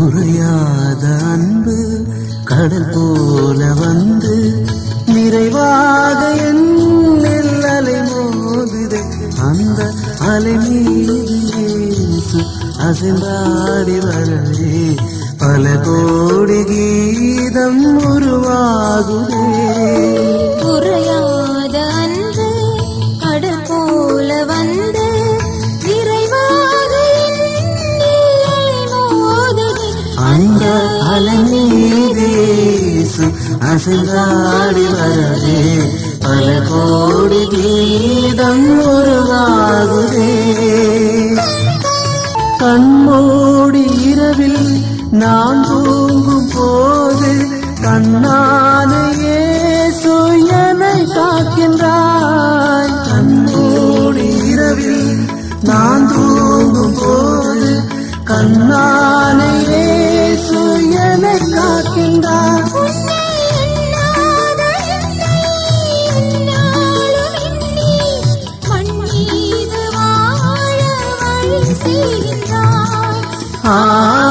குறையாத அன்பு கடல் போல வந்து நிறைவாக என்னில் அலை மோதுதே அந்த அலை மீது இயேசு அசைந்தாடி வரவே பல கோடி கீதம் உருவாகுதே குறையாத அன்பு கடல் போல வந்து விரைவாக என்னில் அலைமோதுதே. அந்த அலை மீது இயேசு அசைந்தாடி வரவே பல கோடி கீதம் உருவாகுதே கண்மூடி இரவில் நான் தூங்கும் போது கண்ணான இயேசு என்னை காக்கின்றாய் கண்மூடி இரவில் நான் தூங்கும் போது கண்ணான இயேசு என்னை காக்கின்றாய் உன்னை எண்ணாத என்னை எந்நாளும் எண்ணி மண் மீது வாழ வழி செய்கின்றாய் ஆ